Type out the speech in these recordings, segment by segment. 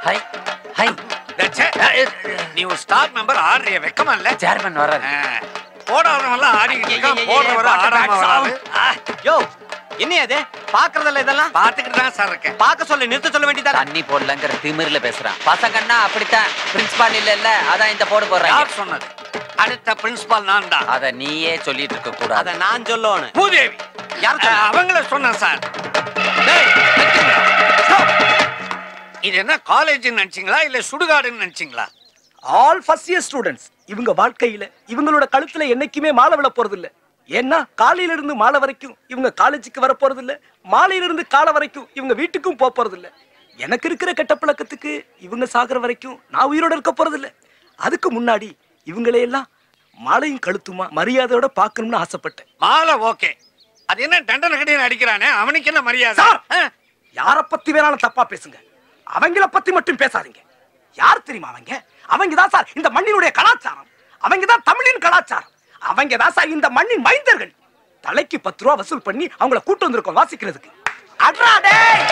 High high தட்சே. நீ ஒரு star member ஆடுறிய வெக்கமா இல்ல சேர்மன் வர்றாரு போடாதவன்லாம் ஆடிக்கிட்டு இருக்கான் போடுறவர ஆடாம வராது யோ என்ன அது பாக்குறதில்ல இதெல்லாம் பாத்துக்கிட்டு தான் சார் இருக்கேன் பார்க்க சொல்லு நிறுத்த சொல்ல வேண்டியதா தண்ணி போடலங்கிற திமிர்ல பேசுறான் பசங்கன்னா அப்படித்தான் பிரின்சிபால் இல்ல இல்ல அதான் இந்த போடு போடுறாங்க யார் சொன்னது அடுத்த பிரின்சிபால் நான் தான் அத நீயே சொல்லிட்டு இருக்க கூடாது அத நான் சொல்லணும் பூதேவி யார் சொன்னா? அஹ், அவங்கள சொன்னேன் சார் டேய், நிறுத்துங்க. Stop. இது என்ன காலேஜ் நினைச்சீங்களா இல்ல சுடுகாடுன்னு நினைச்சீங்களா ஆல் ஃபர்ஸ்ட் இயர் ஸ்டூடெண்ட்ஸ் இவங்க வாழ்க்கையில இவங்களோட கழுத்துல என்னைக்குமே மாலை விழ போறது இல்ல ஏன்னா காலையில இருந்து மாலை வரைக்கும் இவங்க காலேஜுக்கு வர போறது இல்ல மாலையில இருந்து காலை வரைக்கும் இவங்க வீட்டுக்கும் போக போறது இல்ல எனக்கு இருக்கிற கெட்ட பழக்கத்துக்கு இவங்க சாகுற வரைக்கும் நான் உயிரோட இருக்க போறது இல்ல அதுக்கு முன்னாடி இவங்களையெல்லாம் மாலையும் கழுத்துமா மரியாதையோட பார்க்கணும்னு ஆசைப்பட்டேன் மாலை ஓகே அது என்ன தண்டனை கடையில் அடிக்கிறானே அவனுக்கு என்ன மரியாதை சார் அஹ், யார பத்தி வேணாலும் தப்பா பேசுங்க அவங்கள பத்தி மட்டும் பேசாதீங்க யார் தெரியுமா அவங்க அவங்க தான் சார் இந்த மண்ணினுடைய கலாச்சாரம் அவங்க தான் தமிழின் கலாச்சாரம் அவங்க தான் சார் இந்த மண்ணின் மைந்தர்கள் தலைக்கு பத்து ரூபா வசூல் பண்ணி அவங்கள கூட்டு வந்திருக்கோம் வாசிக்கிறதுக்கு அட்ரா டேய்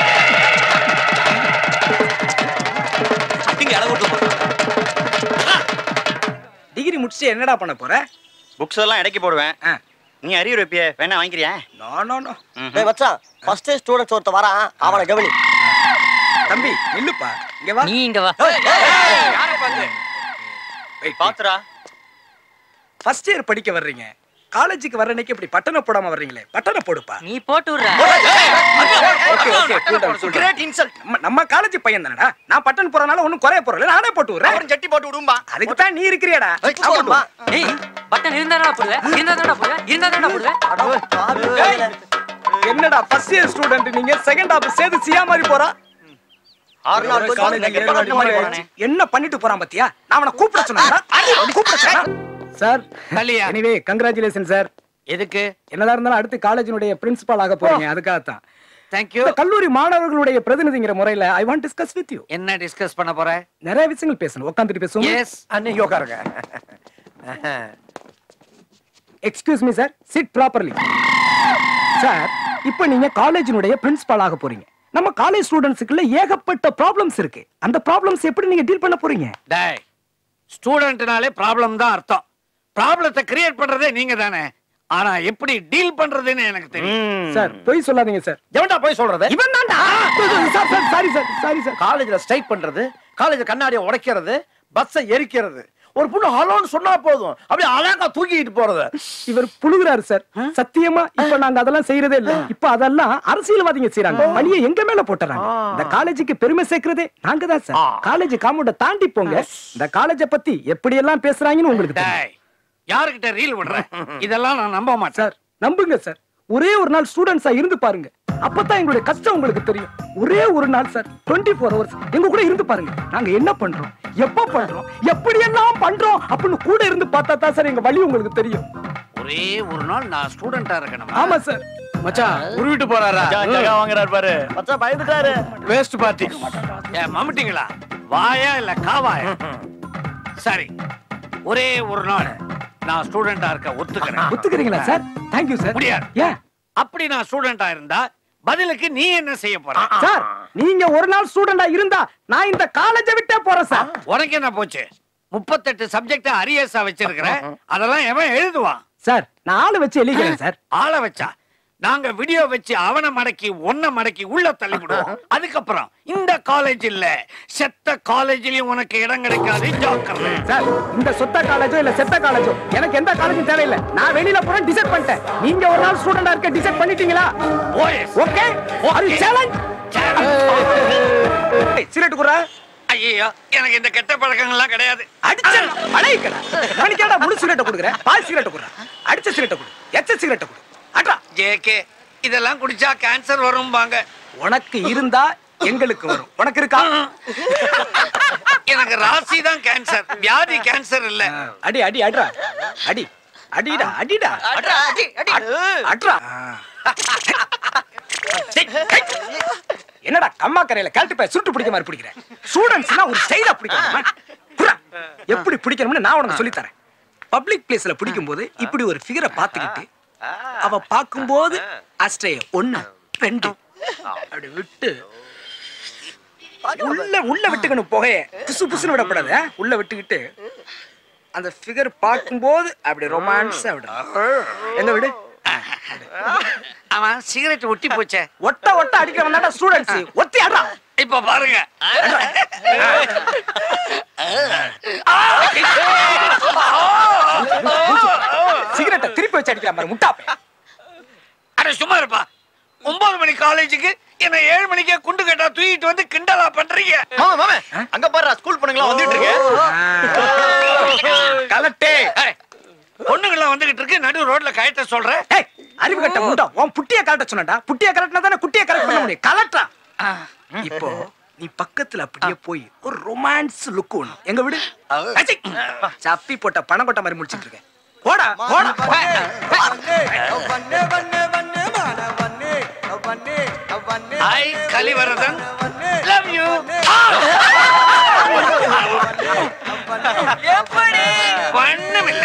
அப்படிங்க அளவு டிகிரி முடிச்சுட்டு என்னடா பண்ண போற புக்ஸ் எல்லாம் இடைக்கு போடுவேன் ஆ. நீ அரியர் வைப்பிய வேணா வாங்கிக்கிறியா நோ நோ நோ டேய் மச்சான் ஃபர்ஸ்ட் ஸ்டூடெண்ட்ஸ் ஒருத்த வரான் அவனை கவனி தம்பி நில்லுப்பா இங்க வா நீ இங்க வா யாரை பார்த்து பாத்துரா ஃபர்ஸ்ட் இயர் படிக்க வர்றீங்க காலேஜுக்கு வர அன்னைக்கு இப்படி பட்டனை போடாம வர்றீங்களே பட்டனை போடுப்பா நீ போட்டு விடுற okay okay cool down, cool down. Great insult நம்ம- நம்ம காலேஜ் பையன் தானடா நான் பட்டன் போறனால ஒண்ணும் குறைய போறல நானே போட்டு விடுறேன் அவன் ஜட்டி போட்டு விடும்பா அதுக்கு தான் நீ இருக்கிறியாடா போடுமா ஏய் பட்டன் இருந்தாடா போடுவேன் இருந்தாடா போடுவேன் இருந்தாடா போடுவேன் என்னடா ஃபர்ஸ்ட் இயர் ஸ்டூடெண்ட் நீங்க செகண்ட் ஹாஃப் சேது சியா மாதிரி போறா ஆறு நாள் போய் காலேஜ் jacket போட்டு அந்த மாதிரி போறானே. என்ன பண்ணிட்டு போறான் பாத்தியா நான் அவனை கூப்பிட சொன்னா கூப்பிட சொன்னா சார் தலியா எனிவே கங்க்ராச்சுலேஷன் சார் எதுக்கு என்னதா இருந்தாலும் அடுத்து காலேஜினுடைய பிரின்சிபால் ஆக போறீங்க அதுக்காக தான் தேங்க்யூ இந்த கல்லூரி மாணவர்களுடைய பிரதிநிதிங்கிற முறையில I want discuss with you என்ன டிஸ்கஸ் பண்ண போற நிறைய விஷயங்கள் பேசணும் உட்காந்துட்டு பேசுவோம் எஸ் அன்னைக்கு உட்காருங்க excuse me sir sit properly sir இப்போ நீங்க காலேஜினுடைய பிரின்சிபால் ஆக போறீங்க நம்ம காலேஜ் ஸ்டூடெண்ட்ஸுக்குள்ள ஏகப்பட்ட ப்ராப்ளம்ஸ் இருக்கு அந்த ப்ராப்ளம்ஸ் எப்படி நீங்க டீல் பண்ண போறீங்க டேய் ஸ்டூடெண்ட்னாலே ப்ராப்ளம் தான் அர்த்தம் ப்ராப்ளத்தை கிரியேட் பண்றதே நீங்க தானே ஆனா எப்படி டீல் பண்றதுன்னு எனக்கு தெரியும் சார் பொய் சொல்லாதீங்க சார் எவன்டா போய் சொல்றது இவன் தான்டா sir sir sorry sir sorry sir காலேஜ்ல ஸ்ட்ரைக் பண்றது காலேஜ் கண்ணாடியை உடைக்கிறது பஸ்ஸை எரிக்கிறது ஒரு பொண்ணு ஹலோன்னு சொன்னா போதும் அப்படியே அழகா தூக்கிட்டு போறது இவர் புழுகுறாரு சார் சத்தியமா இப்ப நாங்க அதெல்லாம் செய்யறதே இல்ல இப்ப அதெல்லாம் அரசியல்வாதிங்க செய்யறாங்க பழிய எங்க மேல போட்டுறாங்க இந்த காலேஜுக்கு பெருமை சேர்க்கறதே நாங்க தான் சார் காலேஜ் காம்பவுண்ட தாண்டி போங்க இந்த காலேஜ பத்தி எப்படி எல்லாம் பேசுறாங்கன்னு உங்களுக்கு தெரியும். டேய் யாருக்கிட்ட ரீல் விடுற இதெல்லாம் நான் நம்ப மாட்டேன் சார் நம்புங்க சார் ஒரே ஒரு நாள் ஸ்டூடெண்ட்ஸா இருந்து பாருங்க அப்பதான் எங்களுடைய கஷ்டம் உங்களுக்கு தெரியும் ஒரே ஒரு நாள் சார் 24 ஃபோர் ஹவர்ஸ் எங்க கூட இருந்து பாருங்க நாங்க என்ன பண்றோம் எப்ப பண்றோம் எப்படி எல்லாம் பண்றோம் அப்படின்னு கூட இருந்து பார்த்தா தான் சார் எங்க வழி உங்களுக்கு தெரியும் ஒரே ஒரு நாள் நான் ஸ்டூடெண்டா இருக்கணும் ஆமா சார் மச்சான் உருவிட்டு போறாரா ஜகா வாங்குறாரு பாரு மச்சான் பயந்துட்டாரு வேஸ்ட் பார்ட்டி ஏன் மம்முட்டிங்களா வாயா இல்ல காவாயா சரி ஒரே ஒரு நாள் நான் ஸ்டூடெண்டா இருக்க ஒத்துக்கிறேன் ஒத்துக்கிறீங்களா சார் தேங்க்யூ சார் முடியாது. ஏன் அப்படி நான் ஸ்டூடெண்டா இருந்தா பதிலுக்கு நீ என்ன செய்ய போற சார் நீங்க ஒரு நாள் ஸ்டூடெண்டா இருந்தா நான் இந்த காலேஜை விட்டே போறேன் சார் உனக்கு என்ன போச்சு முப்பத்தெட்டு சப்ஜெக்ட் அரியர்ஸா வச்சிருக்கிறேன் அதெல்லாம் எவன் எழுதுவான் சார் நான் ஆளு வச்சு எழுதிக்கிறேன் சார் ஆளை வச்சா நாங்க வீடியோ வச்சு அவனை மடக்கி ஒன்ன மடக்கி உள்ள தள்ளி விடுவோம் அதுக்கப்புறம் இந்த காலேஜ் இல்ல செத்த காலேஜ்லயும் உனக்கு இடம் கிடைக்காது ஜாக்கிரதை சார் இந்த சொத்த காலேஜோ இல்ல செத்த காலேஜோ எனக்கு எந்த காலேஜும் தேவையில்லை நான் வெளியில போறேன் டிசைட் பண்ணிட்டேன் நீங்க ஒரு நாள் ஸ்டூடெண்டா இருக்க டிசைட் பண்ணிட்டீங்களா ஓஎஸ் ஓகே அது சேலஞ்ச் சிரட்டு குறா ஐயோ எனக்கு இந்த கெட்ட பழக்கங்கள்லாம் கிடையாது அடிச்சேன் அடைக்கடா மணிக்கேடா முழு சிகரெட்டை கொடுக்குறேன் பால் சிகரெட்டை கொடுறேன் அடிச்ச சிகரெட்டை கொடு எச்ச சிகரெட்டை கொடு அட்ரா ஜேகே இதெல்லாம் குடிச்சா கேன்சர் வரும்பாங்க உனக்கு இருந்தா எங்களுக்கு வரும் உனக்கு இருக்கா எனக்கு ராசி தான் கேன்சர் வியாதி கேன்சர் இல்ல அடி அடி அட்ரா அடி அடிடா அடிடா அட்ரா, அடி, அடி. அட்ரா டேய், டேய். என்னடா கம்மா கரையில கழட்டு போய் சுட்டு பிடிக்க மாதிரி பிடிக்கிறேன் ஸ்டூடெண்ட்ஸ்னா ஒரு ஸ்டைலா பிடிக்கணும் குரா, எப்படி பிடிக்கணும்னு நான் உனக்கு சொல்லி தரேன் பப்ளிக் பிளேஸ்ல பிடிக்கும் போது இப்படி ஒரு ஃபிகரை பார்த்துக்கிட்டு அவ பார்க்கும்போது அஸ்ட்ரே ஒண்ணு ரெண்டு அப்படி விட்டு உள்ள உள்ள விட்டுக்கணும் புகைய புசு புசுன்னு விடக்கூடாது ஆ? உள்ள விட்டுக்கிட்டு அந்த ஃபிகர் பார்க்கும்போது அப்படி ரொமான்ஸா விடும் எங்க விடு அவன் சிகரெட் ஒட்டி போச்சே ஒட்ட ஒட்ட அடிக்கிறவன் தான்டா ஸ்டூடெண்ட்ஸ் ஒத்தி ஆடுறா இப்ப பாருங்க சிகரெட்டை திருப்பி வச்சு அடிக்கிற மாதிரி முட்டாப்பே அட சும்மா இருப்பா ஒன்பது மணி காலேஜுக்கு என்ன ஏழு மணிக்கே குண்டு கட்டா தூக்கிட்டு வந்து கிண்டலா பண்றீங்க மாமா மாமா அங்க பாரு ஸ்கூல் பொண்ணுங்களா வந்துட்டு இருக்கு கலட்டே ஏய், பொண்ணுங்கெல்லாம் வந்துகிட்டு இருக்கு நடு ரோட்ல கயட்ட சொல்றேன் ஏய் அறிவு கட்ட முண்டா உன் புட்டிய கலட்ட சொன்னடா புட்டிய கலட்டினா தானே குட்டிய கரெக்ட் பண்ண முடியும் கலட்டா இப்போ நீ பக்கத்துல அப்படியே போய் ஒரு ரொமான்ஸ் லுக் ஒண்ணு எங்க விடு அச்சி. சப்பி போட்ட பணம் கொட்ட மாதிரி முடிச்சிட்டு இருக்கேன் போடா போடா ஐ கலிவரதன் லவ் யூ ஒண்ணுமில்ல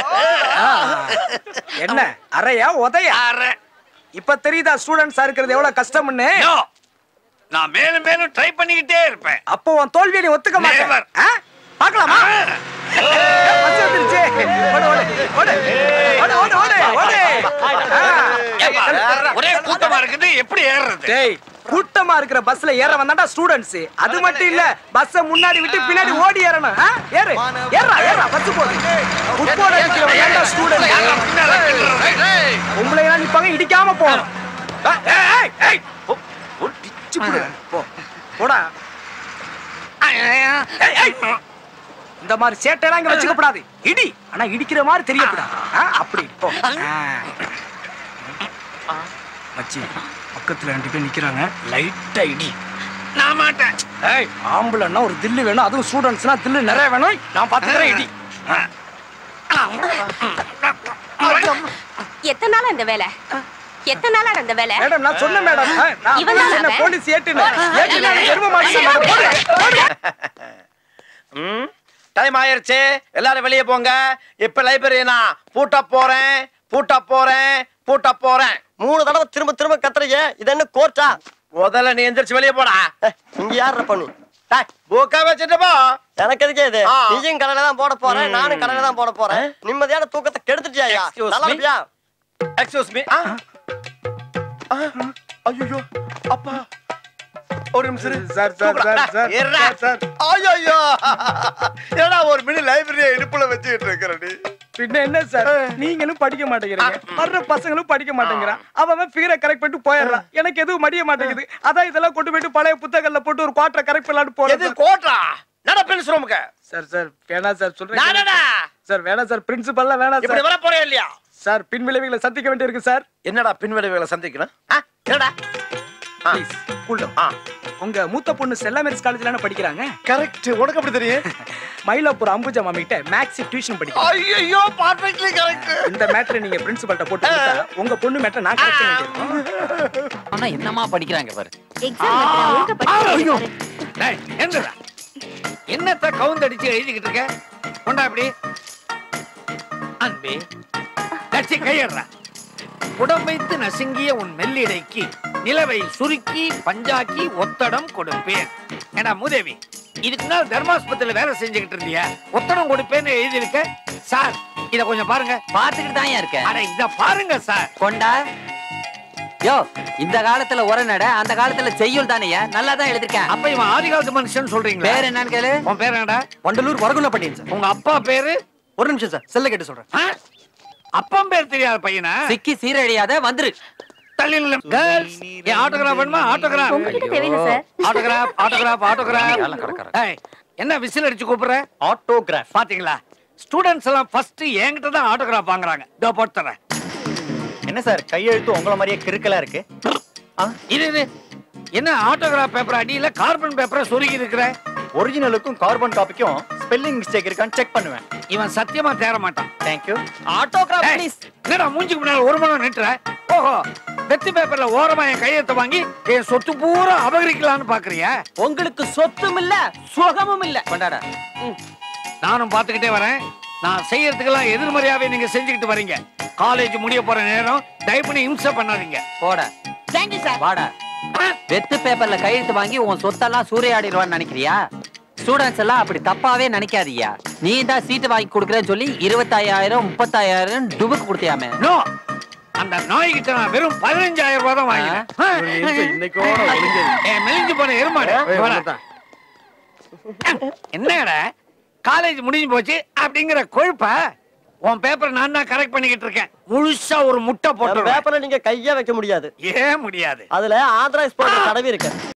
என்ன அறையா உதையா அரை இப்ப தெரியுதா ஸ்டூடெண்ட்ஸா இருக்கிறது எவ்வளவு கஷ்டம்னு No. நான் மேலும் மேலும் ட்ரை பண்ணிக்கிட்டே இருப்பேன் அப்போ உன் தோல்வியை நீ ஒத்துக்க Never. மாட்டேன் ஆ? பார்க்கலாமா பஸ் வந்துருச்சு. ஓடு, ஓடு, ஓடு. ஓடு, ஓடு, ஓடு, ஓடு. ஆ. ஏப்பா, ஒரே கூட்டமா இருக்குது எப்படி ஏறுறது டேய் கூட்டமா இருக்கிற பஸ்ல ஏற வந்தாண்டா ஸ்டூடெண்ட்ஸ் அது மட்டும் இல்ல பஸ்ஸ முன்னாடி விட்டு பின்னாடி ஓடி ஏறணும் ஆ? ஏறு ஏறா ஏறா பஸ் போகுது ஃபுட்போர்ட் அடிக்கிறவன் ஏன்டா யாரா ஸ்டூடெண்ட் பின்னால கிண்டுறது? உங்களை எல்லாம் நிப்பாங்க இடிக்காம போகணும் ஆ, ஏய், ஏய், ஏய். ஓ, ஓ, டிச்சு புடு. போ போடா ஏய், ஏய். இந்த மாதிரி சேட்டையெல்லாம் இங்க வச்சுக்கப்படாது இடி ஆனா இடிக்கிற மாதிரி தெரியக்கூடாது ஆ, அப்படி போ ஆ. மச்சி பக்கத்துல ரெண்டு பேர் நிக்கிறாங்க லைட்டா இடி நான் மாட்டேன் ஏய் ஆம்பளைன்னா ஒரு தில்லு வேணும் அதுவும் ஸ்டூடெண்ட்ஸ்னா தில்லு நிறைய வேணும் நான் பாத்துக்கிறேன் இடி எத்தனை நாளா இந்த வேலை எத்தனை நாளா இந்த வேலை மேடம் நான் சொன்னேன் மேடம் ஆ, நான் இவன் போலீஸ் தானா என்ன அவன்? போலீஸ் ஏட்டுனேன் ஏட்டுனேன் எரும மாடு சொன்னாங்க. போடு, போடு. ம் டைம் ஆயிருச்சு எல்லாரும் வெளியே போங்க இப்ப லைப்ரரி நான் பூட்ட போறேன் பூட்ட போறேன் பூட்ட போறேன் மூணு தடவை திரும்ப திரும்ப கத்துறீங்க இது என்ன கோர்ட்டா முதல்ல நீ எந்திரிச்சு வெளியே போடா இங்க யார பண்ணு டேய், புக்கை வச்சுட்டு போ எனக்கு எதுக்கே இது ஆ. நீயும் கடையில தான் போட போறேன் நானும் கடையில தான் போட போறேன் நிம்மதியான தூக்கத்தை கெடுத்துட்டியா Excuse நல்லா me? இருப்பியா எக்ஸ்கியூஸ் மீ ஐயோ அப்பா ஒரு நிமிஷம் இரு. சார், சார், தூக்குடா. சார், சார், இருடா. Sir, sir. ஐயையோ. ஏடா ஒரு மினி லைப்ரரியை இடுப்புல வச்சுக்கிட்டு இருக்கிற நீ பின்ன என்ன சார் நீங்களும் படிக்க மாட்டேங்கிறீங்க வர்ற பசங்களும் படிக்க மாட்டேங்கிறான் அவன் ஃபிகரை கரெக்ட் பண்ணிட்டு போயிடுறான் எனக்கு எதுவும் மடிய மாட்டேங்குது அதான் இதெல்லாம் கொண்டு போயிட்டு பழைய புத்தகங்கள்ல போட்டு ஒரு குவாட்டரை கரெக்ட் பண்ணலாம்னு எது போறது கோட்ரா நட பென்ஸ் ரூமுக்கு சார் சார் வேணாம் சார் சொல்றேன் நானடா சார் வேணாம் சார் பிரின்சிபல்லாம் வேணாம் இப்படி சார் வர போறே இல்லையா சார் பின் விளைவுகளை சந்திக்க வேண்டியிருக்கு சார் என்னடா பின்விளைவுகளை சந்திக்கணும் ஆ, என்னடா ப்ளீஸ் கூல் ஆ உங்க மூத்த பொண்ணு செல்லா மேரிஸ் காலேஜ்ல படிக்கிறாங்க கரெக்ட் உனக்கு அப்படி தெரியும் மயிலாப்பூர் அம்புஜா மாமி கிட்ட மேக்ஸ் டியூஷன் படிக்கிறாங்க ஐயோ பர்ஃபெக்ட்லி கரெக்ட் இந்த மேட்டரை நீங்க பிரின்சிபல்ட்ட போட்டு கொடுத்தா உங்க பொண்ணு மேட்டரை நான் கரெக்ட் பண்ணிக்கிறேன் ஆனா என்னமா படிக்கிறாங்க பாரு எக்ஸாம் ஒழுங்கா படிச்சு டேய், என்னடா என்னத்த கவுந்தடிச்சு எழுதிக்கிட்டு இருக்க கொண்டா அப்படி அன்பே கட்சி கையடுறா உடம் வைத்து நசுங்கிய உன் மெல்லிடைக்கு நிலவை சுருக்கி பஞ்சாக்கி ஒத்தடம் கொடுப்பேன் ஏடா மூதேவி இதுக்கு நாள் தர்மாஸ்பத்திரியில வேலை செஞ்சுக்கிட்டு இருந்தியா ஒத்தடம் கொடுப்பேன்னு எழுதியிருக்க சார் இத கொஞ்சம் பாருங்க பாத்துக்கிட்டு தான் இருக்க அட இத பாருங்க சார் கொண்டா யோ இந்த காலத்துல உரநடை அந்த காலத்துல செய்யுள் தானேயா நல்லா தான் எழுதிருக்கேன் அப்ப இவன் ஆதிகாலத்து மனுஷன் சொல்றீங்களா பேர் என்னன்னு கேளு உன் பேர் என்னடா வண்டலூர் வரகுண பட்டியன் சார் உங்க அப்பா பேரு ஒரு நிமிஷம் சார் செல்ல கேட்டு சொல்றேன் ஆ? அப்பன் பேர் தெரியாத பையனா சிக்கி சீரழியாத வந்துரு தள்ளி கேர்ள்ஸ் ஏன் ஆட்டோகிராஃப் வேணுமா ஆட்டோகிராஃப் உங்ககிட்ட தேவையில்ல சார் ஆட்டோகிராஃப் ஆட்டோகிராஃப் ஆட்டோகிராஃப் ஏய் என்ன விசில் அடிச்சு கூப்பிடுற ஆட்டோகிராஃப் பாத்தீங்களா ஸ்டூடெண்ட்ஸ் எல்லாம் ஃபர்ஸ்ட் என்கிட்ட தான் ஆட்டோகிராஃப் வாங்குறாங்க இதோ போட்டு தரேன் என்ன சார் கையெழுத்து உங்கள மாதிரியே கிறுக்கலா இருக்கு இது இது என்ன ஆட்டோகிராஃப் பேப்பர் அடியில கார்பன் பேப்பரை சொருகி இருக்கிற ஒரிஜினலுக்கும் கார்பன் காப்பிக்கும் ஸ்பெல்லிங் மிஸ்டேக் இருக்கான்னு செக் பண்ணுவேன் இவன் சத்தியமா தேற மாட்டான் தேங்க்யூ ஆட்டோகிராஃப் ப்ளீஸ் என்னடா மூஞ்சிக்கு முன்னால ஒரு மணி நிட்டுற ஓஹோ வெத்தி பேப்பர்ல ஓரமா என் கையெழுத்த வாங்கி என் சொத்து பூரா அபகரிக்கலாம்னு பாக்குறியா உங்களுக்கு சொத்தும் இல்ல சுகமும் இல்ல கொண்டாடா நானும் பாத்துக்கிட்டே வரேன் நான் செய்யறதுக்கெல்லாம் எதிர்மறையாவே நீங்க செஞ்சுக்கிட்டு வரீங்க காலேஜ் முடிய போற நேரம் தயவு பண்ணி இம்சை பண்ணாதீங்க போட தேங்க்யூ சார் வாடா வெத்து பேப்பர்ல கையெழுத்து வாங்கி உன் சொத்தெல்லாம் சூறையாடிடுவான்னு நினைக்கிறியா ஸ்டூடெண்ட்ஸ் எல்லாம் அப்படி தப்பாவே நினைக்காதீயா நீ தான் சீட்டு வாங்கி கொடுக்குறேன்னு சொல்லி இருபத்தாயிரம் முப்பத்தாயிரம் டுபுக்கு கொடுத்தியாமே நோ அந்த நாய்கிட்ட நான் வெறும் பதினஞ்சாயிரம் ரூபாய் தான் வாங்கினேன் ஆ. இன்னைக்கோட ஒளிஞ்சது ஏ, மெலிஞ்சு போன எருமாடு ஏய், வாடா. வந்துட்டான். என்னடா காலேஜ் முடிஞ்சு போச்சு அப்படிங்கிற கொழுப்ப உன் பேப்பர் நான் தான் கரெக்ட் பண்ணிக்கிட்டு இருக்கேன் முழுசா ஒரு முட்டை போட்டு பேப்பர்ல நீங்க கையா வைக்க முடியாது ஏன் முடியாது அதுல ஆந்திரா எக்ஸ்போர்ட் தடவி இருக்கு